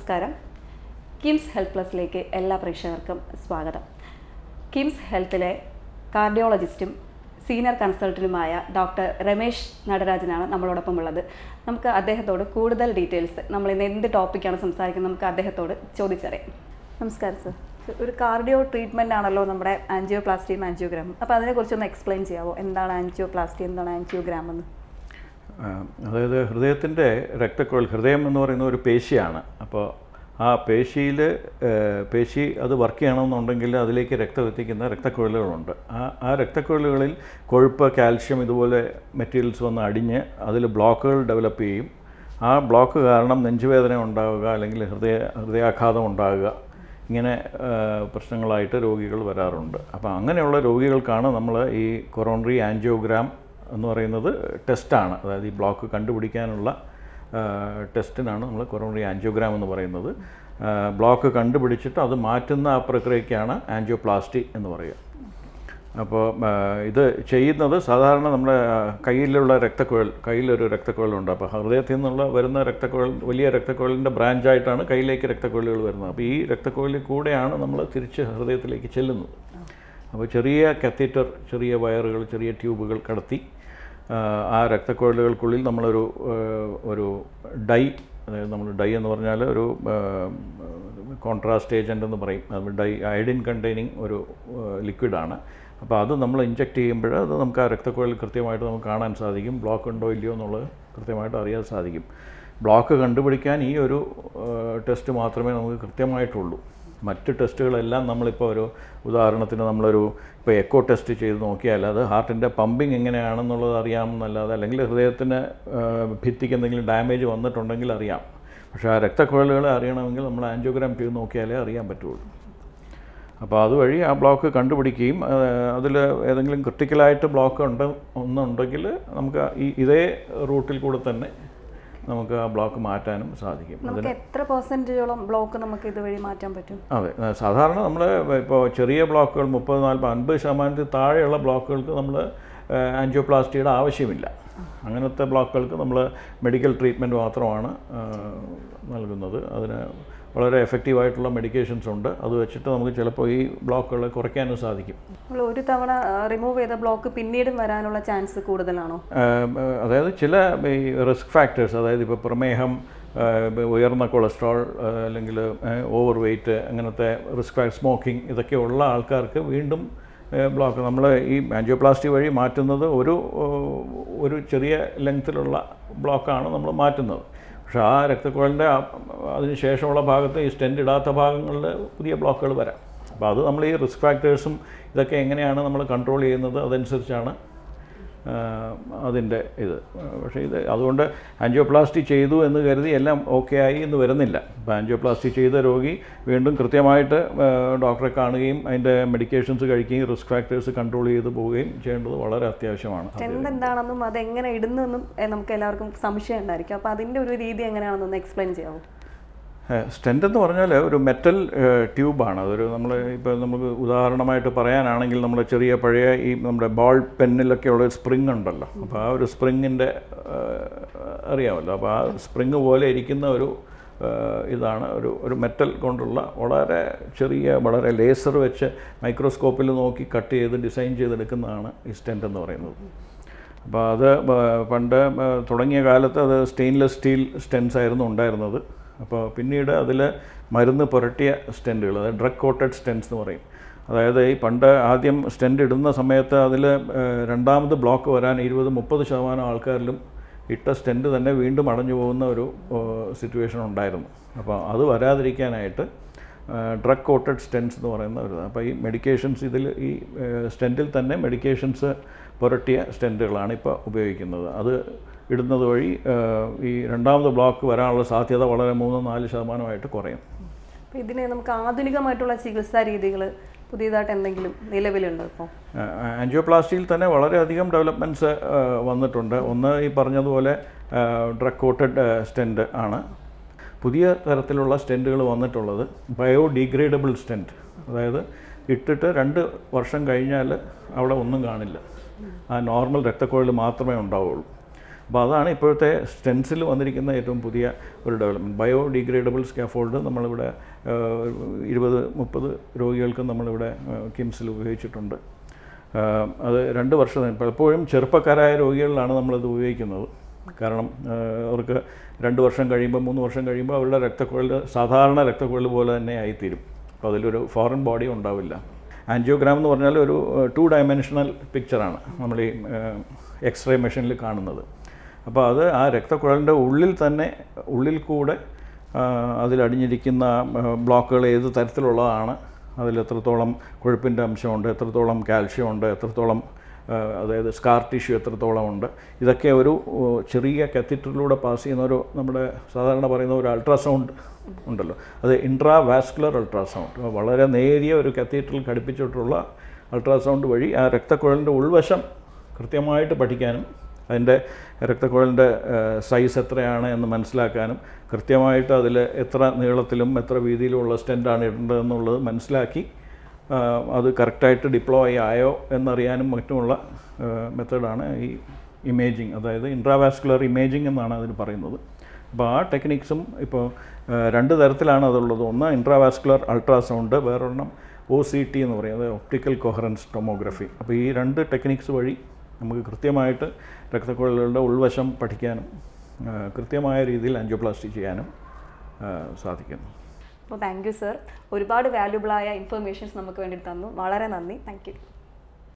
നമസ്കാരം കിംസ് ഹെൽത്ത് പ്ലസിലേക്ക് എല്ലാ പ്രേക്ഷകർക്കും സ്വാഗതം കിംസ് ഹെൽത്തിലെ കാർഡിയോളജിസ്റ്റും സീനിയർ കൺസൾട്ടൻറ്റുമായ ഡോക്ടർ രമേശ് നടരാജനാണ് നമ്മളോടൊപ്പം ഉള്ളത് നമുക്ക് അദ്ദേഹത്തോട് കൂടുതൽ ഡീറ്റെയിൽസ് നമ്മൾ ഇന്ന് എന്ത് ടോപ്പിക്കാണ് സംസാരിക്കുന്നത് നമുക്ക് അദ്ദേഹത്തോട് ചോദിച്ചറിയാം നമസ്കാരം സർ ഒരു കാർഡിയോ ട്രീറ്റ്മെൻ്റ് ആണല്ലോ നമ്മുടെ ആൻജിയോപ്ലാസ്റ്റിയും ആൻജിയോഗ്രാമും അപ്പോൾ അതിനെക്കുറിച്ചൊന്ന് എക്സ്പ്ലെയിൻ ചെയ്യാമോ എന്താണ് ആൻജിയോപ്ലാസ്റ്റി എന്താണ് ആൻജിയോഗ്രാം എന്ന് ആ, അതായത് ഹൃദയത്തിൻ്റെ രക്തക്കുഴൽ ഹൃദയം എന്ന് പറയുന്ന ഒരു പേശിയാണ് അപ്പോൾ ആ പേശിയിൽ പേശി അത് വർക്ക് ചെയ്യണമെന്നുണ്ടെങ്കിൽ അതിലേക്ക് രക്തം എത്തിക്കുന്ന രക്തക്കുഴലുകളുണ്ട് ആ ആ രക്തക്കുഴലുകളിൽ കൊഴുപ്പ് കാൽഷ്യം ഇതുപോലെ മെറ്റീരിയൽസ് വന്ന് അടിഞ്ഞ് അതിൽ ബ്ലോക്കുകൾ ഡെവലപ്പ് ചെയ്യും ആ ബ്ലോക്ക് കാരണം നെഞ്ചുവേദന ഉണ്ടാവുക അല്ലെങ്കിൽ ഹൃദയ ഹൃദയാഘാതം ഉണ്ടാകുക ഇങ്ങനെ ആ, പ്രശ്നങ്ങളായിട്ട് രോഗികൾ വരാറുണ്ട് അപ്പോൾ അങ്ങനെയുള്ള രോഗികൾക്കാണ് നമ്മൾ ഈ കൊറോണറി ആൻജിയോഗ്രാം എന്ന് പറയുന്നത് ടെസ്റ്റാണ് അതായത് ഈ ബ്ലോക്ക് കണ്ടുപിടിക്കാനുള്ള ആ, ടെസ്റ്റിനാണ് നമ്മൾ കൊറോണറി ആൻജിയോഗ്രാം എന്ന് പറയുന്നത് ആ, ബ്ലോക്ക് കണ്ടുപിടിച്ചിട്ട് അത് മാറ്റുന്ന ആ പ്രക്രിയയ്ക്കാണ് ആൻജിയോപ്ലാസ്റ്റി എന്ന് പറയുക അപ്പോൾ ആ, ഇത് ചെയ്യുന്നത് സാധാരണ നമ്മുടെ ആ, കയ്യിലുള്ള രക്തക്കുഴൽ കയ്യിലൊരു രക്തക്കുഴലുണ്ട് അപ്പോൾ ഹൃദയത്തിൽ നിന്നുള്ള വരുന്ന രക്തക്കുഴൽ വലിയ രക്തക്കുഴലിൻ്റെ ബ്രാഞ്ചായിട്ടാണ് കയ്യിലേക്ക് രക്തക്കുഴലുകൾ വരുന്നത് അപ്പോൾ ഈ രക്തക്കുഴലിൽ കൂടെയാണ് നമ്മൾ തിരിച്ച് ഹൃദയത്തിലേക്ക് ചെല്ലുന്നത് അപ്പോൾ ചെറിയ കത്തീറ്റർ ചെറിയ വയറുകൾ ചെറിയ ട്യൂബുകൾ കടത്തി ആ, ആ രക്തക്കുഴലുകൾക്കുള്ളിൽ നമ്മളൊരു ആ, ഒരു ഡൈ അതായത് നമ്മൾ ഡൈ എന്ന് പറഞ്ഞാൽ ഒരു കോൺട്രാസ്റ്റ് ഏജൻ്റ് എന്ന് പറയും അത് ഡൈ അയഡിൻ കണ്ടെയ്നിങ് ഒരു ലിക്വിഡാണ് അപ്പോൾ അത് നമ്മൾ ഇഞ്ചെക്ട് ചെയ്യുമ്പോൾ അത് നമുക്ക് ആ രക്തക്കുഴൽ കൃത്യമായിട്ട് നമുക്ക് കാണാൻ സാധിക്കും ബ്ലോക്ക് ഉണ്ടോ ഇല്ലയോ എന്നുള്ളത് കൃത്യമായിട്ട് അറിയാൻ സാധിക്കും ബ്ലോക്ക് കണ്ടുപിടിക്കാൻ ഈ ഒരു ടെസ്റ്റ് മാത്രമേ നമുക്ക് കൃത്യമായിട്ടുള്ളൂ മറ്റ് ടെസ്റ്റുകളെല്ലാം നമ്മളിപ്പോൾ ഒരു ഉദാഹരണത്തിന് നമ്മളൊരു ഇപ്പോൾ എക്കോ ടെസ്റ്റ് ചെയ്ത് നോക്കിയാൽ അത് ഹാർട്ടിൻ്റെ പമ്പിങ് എങ്ങനെയാണെന്നുള്ളത് അറിയാമെന്നല്ലാതെ അല്ലെങ്കിൽ ഹൃദയത്തിന് ആ, ഭിത്തിക്ക് എന്തെങ്കിലും ഡാമേജ് വന്നിട്ടുണ്ടെങ്കിൽ അറിയാം പക്ഷേ ആ രക്തക്കുഴലുകളെ അറിയണമെങ്കിൽ നമ്മൾ ആൻജിയോഗ്രാം ചെയ്ത് നോക്കിയാലേ അറിയാൻ പറ്റുള്ളൂ അപ്പോൾ അതുവഴി ആ ബ്ലോക്ക് കണ്ടുപിടിക്കുകയും അതിൽ ഏതെങ്കിലും ക്രിട്ടിക്കലായിട്ട് ബ്ലോക്ക് ഉണ്ട് ഒന്നുണ്ടെങ്കിൽ നമുക്ക് ഈ ഇതേ റൂട്ടിൽ കൂടെ തന്നെ നമുക്ക് ആ ബ്ലോക്ക് മാറ്റാനും സാധിക്കും നമുക്ക് എത്ര പെർസെൻറ്റേജോളം ബ്ലോക്ക് നമുക്ക് ഇതുവഴി മാറ്റാൻ പറ്റും അതെ ആ, സാധാരണ നമ്മൾ ഇപ്പോൾ ചെറിയ ബ്ലോക്കുകൾ മുപ്പത് നാൽപ്പത് അൻപത് ശതമാനത്തിൽ താഴെയുള്ള ബ്ലോക്കുകൾക്ക് നമ്മൾ ആൻജിയോപ്ലാസ്റ്റിയുടെ ആവശ്യമില്ല അങ്ങനത്തെ ബ്ലോക്കുകൾക്ക് നമ്മൾ മെഡിക്കൽ ട്രീറ്റ്മെൻറ്റ് മാത്രമാണ് ആ, നൽകുന്നത് അതിന് വളരെ എഫക്റ്റീവായിട്ടുള്ള മെഡിക്കേഷൻസ് ഉണ്ട് അത് വെച്ചിട്ട് നമുക്ക് ചിലപ്പോൾ ഈ ബ്ലോക്കുകൾ കുറയ്ക്കാനും സാധിക്കും നമ്മൾ ഒരു തവണ റിമൂവ് ചെയ്ത ബ്ലോക്ക് പിന്നീടും വരാനുള്ള ചാൻസ് കൂടുതലാണോ ആം, ഏഹ് അതായത് ചില ഈ റിസ്ക് ഫാക്ടേഴ്സ് അതായത് ഇപ്പോൾ പ്രമേഹം ഏഹ് ഇപ്പൊ ഉയർന്ന കൊളസ്ട്രോൾ ഏഹ് അല്ലെങ്കിൽ ഓവർ വെയ്റ്റ് അങ്ങനത്തെ റിസ്ക് ഫാക്ടർ സ്മോക്കിംഗ് ഇതൊക്കെ ഉള്ള ആൾക്കാർക്ക് വീണ്ടും ബ്ലോക്ക് നമ്മൾ ഈ ആൻജിയോപ്ലാസ്റ്റി വഴി മാറ്റുന്നത് ഒരു ഏഹ് ഒരു ചെറിയ ലെങ്ത്തിലുള്ള ബ്ലോക്കാണ് നമ്മൾ മാറ്റുന്നത് പക്ഷേ ആ രക്തക്കുഴലിൻ്റെ അതിന് ശേഷമുള്ള ഭാഗത്ത് ഈ സ്റ്റെൻറ്റ് ഇടാത്ത ഭാഗങ്ങളിൽ പുതിയ ബ്ലോക്കുകൾ വരാം അപ്പോൾ അത് നമ്മൾ ഈ റിസ്ക് ഫാക്ടേഴ്സും ഇതൊക്കെ എങ്ങനെയാണ് നമ്മൾ കൺട്രോൾ ചെയ്യുന്നത് അതനുസരിച്ചാണ് അതിൻ്റെ ഇത് പക്ഷേ ഇത് അതുകൊണ്ട് ആൻജിയോപ്ലാസ്റ്റി ചെയ്തു എന്ന് കരുതി എല്ലാം ഓക്കെ ആയി എന്ന് വരുന്നില്ല ഇപ്പോൾ ആൻജിയോപ്ലാസ്റ്റി ചെയ്ത രോഗി വീണ്ടും കൃത്യമായിട്ട് ആ, ഡോക്ടറെ കാണുകയും അതിൻ്റെ മെഡിക്കേഷൻസ് കഴിക്കുകയും റിസ്ക് ഫാക്ടേഴ്സ് കൺട്രോൾ ചെയ്ത് പോവുകയും ചെയ്യേണ്ടത് വളരെ അത്യാവശ്യമാണ് ടെൻഡ് എന്താണെന്നും അത് എങ്ങനെ ഇടുന്നെന്നും ഏഹ്, നമുക്ക് എല്ലാവർക്കും സംശയം ഉണ്ടായിരിക്കും അപ്പോൾ അതിൻ്റെ ഒരു രീതി എങ്ങനെയാണെന്നൊന്ന് എക്സ്പ്ലെയിൻ ചെയ്യാമോ സ്റ്റെൻ്റ് എന്ന് പറഞ്ഞാൽ ഒരു മെറ്റൽ ട്യൂബാണ് അതൊരു നമ്മൾ ഇപ്പോൾ നമുക്ക് ഉദാഹരണമായിട്ട് പറയാനാണെങ്കിൽ നമ്മുടെ ചെറിയ പഴയ ഈ നമ്മുടെ ബോൾ പെന്നിലൊക്കെ ഉള്ള ഒരു സ്പ്രിങ് ഉണ്ടല്ലോ അപ്പോൾ ആ ഒരു സ്പ്രിങ്ങിൻ്റെ അറിയാമല്ലോ അപ്പോൾ ആ സ്പ്രിങ് പോലെ ഇരിക്കുന്ന ഒരു ആ, ഇതാണ് ഒരു ഒരു മെറ്റൽ കൊണ്ടുള്ള വളരെ ചെറിയ വളരെ ലേസർ വെച്ച് മൈക്രോസ്കോപ്പിൽ നോക്കി കട്ട് ചെയ്ത് ഡിസൈൻ ചെയ്തെടുക്കുന്നതാണ് ഈ സ്റ്റെൻ്റ് എന്ന് പറയുന്നത് അപ്പോൾ അത് ബ- പണ്ട് ബ- തുടങ്ങിയ കാലത്ത് അത് സ്റ്റെയിൻലെസ് സ്റ്റീൽ സ്റ്റെൻസ് ആയിരുന്നു ഉണ്ടായിരുന്നത് അപ്പോൾ പിന്നീട് അതിൽ മരുന്ന് പുരട്ടിയ സ്റ്റെൻറ്റുകൾ അതായത് ഡ്രഗ് കോട്ടഡ് സ്റ്റെൻസ് എന്ന് പറയും അതായത് ഈ പണ്ട് ആദ്യം സ്റ്റെൻറ്റ് ഇടുന്ന സമയത്ത് അതിൽ രണ്ടാമത് ബ്ലോക്ക് വരാൻ ഇരുപത് മുപ്പത് ശതമാനം ആൾക്കാരിലും ഇട്ട സ്റ്റെൻറ്റ് തന്നെ വീണ്ടും അടഞ്ഞു പോകുന്ന ഒരു സിറ്റുവേഷൻ ഉണ്ടായിരുന്നു അപ്പോൾ അത് വരാതിരിക്കാനായിട്ട് ഡ്രഗ് കോട്ടഡ് സ്റ്റെൻസ് എന്ന് പറയുന്ന ഒരു അപ്പോൾ ഈ മെഡിക്കേഷൻസ് ഇതിൽ ഈ സ്റ്റെൻറ്റിൽ തന്നെ മെഡിക്കേഷൻസ് പുരട്ടിയ സ്റ്റെൻറ്റുകളാണ് ഇപ്പോൾ ഉപയോഗിക്കുന്നത് അത് ഇടുന്നത് വഴി ആ, ഈ രണ്ടാമത് ബ്ലോക്ക് വരാനുള്ള സാധ്യത വളരെ മൂന്ന് നാല് ശതമാനമായിട്ട് കുറയും അപ്പോൾ ഇതിന് നമുക്ക് ആധുനികമായിട്ടുള്ള ചികിത്സാ രീതികൾ പുതിയതായിട്ട് എന്തെങ്കിലും നിലവിലുണ്ടോ ഇപ്പോൾ ആൻജിയോപ്ലാസ്റ്റിയിൽ തന്നെ വളരെയധികം ഡെവലപ്മെൻറ്റ്സ് വന്നിട്ടുണ്ട് ഒന്ന് ഈ പറഞ്ഞതുപോലെ ഡ്രഗ് കോട്ടഡ് സ്റ്റെൻറ്റ് ആണ് പുതിയ തരത്തിലുള്ള സ്റ്റെൻറ്റുകൾ വന്നിട്ടുള്ളത് ബയോഡീഗ്രേഡബിൾ സ്റ്റെൻറ്റ് അതായത് ഇട്ടിട്ട് രണ്ട് വർഷം കഴിഞ്ഞാൽ അവിടെ ഒന്നും കാണില്ല ആ നോർമൽ രക്തക്കുഴൽ മാത്രമേ ഉണ്ടാവുള്ളൂ അപ്പോൾ അതാണ് ഇപ്പോഴത്തെ സ്റ്റെൻസിൽ വന്നിരിക്കുന്ന ഏറ്റവും പുതിയ ഒരു ഡെവലപ്മെൻറ്റ് ബയോ ഡിഗ്രേഡബിൾ സ്കാഫോൾഡ് നമ്മളിവിടെ ഏഹ്, ഇരുപത് മുപ്പത് രോഗികൾക്ക് നമ്മളിവിടെ ഏഹ്, കിംസിൽ ഉപയോഗിച്ചിട്ടുണ്ട് ഏഹ്, അത് രണ്ട് വർഷം പലപ്പോഴും ചെറുപ്പക്കാരായ രോഗികളിലാണ് നമ്മളത് ഉപയോഗിക്കുന്നത് കാരണം ഏഹ്, അവർക്ക് രണ്ട് വർഷം കഴിയുമ്പോൾ മൂന്ന് വർഷം കഴിയുമ്പോൾ അവരുടെ രക്തക്കുഴൽ സാധാരണ രക്തക്കുഴൽ പോലെ തന്നെ ആയിത്തീരും അപ്പോൾ അതിലൊരു ഫോറിൻ ബോഡി ഉണ്ടാവില്ല ആൻജിയോഗ്രാം എന്ന് പറഞ്ഞാൽ ഒരു ടു ഡയമെൻഷണൽ പിക്ചറാണ് നമ്മൾ ഈ എക്സ്റേ മെഷീനിൽ കാണുന്നത് അപ്പോൾ അത് ആ രക്തക്കുഴലിൻ്റെ ഉള്ളിൽ തന്നെ ഉള്ളിൽ കൂടെ ആ, അതിലടിഞ്ഞിരിക്കുന്ന ആ, ബ്ലോക്കുകൾ ഏത് തരത്തിലുള്ളതാണ് അതിൽ എത്രത്തോളം കൊഴുപ്പിൻ്റെ അംശമുണ്ട് എത്രത്തോളം കാൽഷ്യം ഉണ്ട് എത്രത്തോളം ആ, അതായത് സ്കാർ ടിഷ്യൂ എത്രത്തോളം ഉണ്ട് ഇതൊക്കെ ഒരു ഓ, ചെറിയ കത്തീറ്ററിലൂടെ പാസ് ചെയ്യുന്ന ഒരു നമ്മുടെ സാധാരണ പറയുന്ന ഒരു അൾട്രാസൗണ്ട് ഉണ്ടല്ലോ അത് ഇൻട്രാ വാസ്കുലർ അൾട്രാസൗണ്ട് വളരെ നേരിയ ഒരു കത്തീറ്ററിൽ ഘടിപ്പിച്ചിട്ടുള്ള അൾട്രാസൗണ്ട് വഴി ആ രക്തക്കുഴലിൻ്റെ ഉൾവശം കൃത്യമായിട്ട് പഠിക്കാനും അതിൻ്റെ രക്തക്കുഴലിൻ്റെ സൈസ് എത്രയാണ് എന്ന് മനസ്സിലാക്കാനും കൃത്യമായിട്ട് അതിൽ എത്ര നീളത്തിലും എത്ര വീതിയിലുമുള്ള സ്റ്റെൻറ്റാണ് ഇടേണ്ടതെന്നുള്ളത് മനസ്സിലാക്കി ആ, അത് കറക്റ്റായിട്ട് ഡിപ്ലോയ് ആയോ എന്നറിയാനും മറ്റുമുള്ള മെത്തേഡാണ് ഈ ഇമേജിങ് അതായത് ഇൻട്രാവാസ്കുലർ ഇമേജിംഗ് എന്നാണ് അതിന് പറയുന്നത് അപ്പോൾ ആ ടെക്നിക്സും ഇപ്പോൾ ആ, രണ്ട് തരത്തിലാണ് അതുള്ളത് ഒന്ന് ഇൻട്രാവാസ്കുലർ അൾട്രാസൗണ്ട് വേറൊരെണ്ണം ഒ സി ടി എന്ന് പറയുന്നത് ഒപ്റ്റിക്കൽ കൊഹറൻസ് ടൊമോഗ്രഫി അപ്പോൾ ഈ രണ്ട് ടെക്നിക്സ് വഴി നമുക്ക് കൃത്യമായിട്ട് രക്തക്കുഴലുകളുടെ ഉൾവശം പഠിക്കാനും ആ, കൃത്യമായ രീതിയിൽ ആൻജിയോപ്ലാസ്റ്റി ചെയ്യാനും ആ, സാധിക്കുന്നു അപ്പോൾ താങ്ക് യു സർ ഒരുപാട് വാല്യുബിളായ ഇൻഫർമേഷൻസ് നമുക്ക് വേണ്ടി തന്നു വളരെ നന്ദി താങ്ക് യു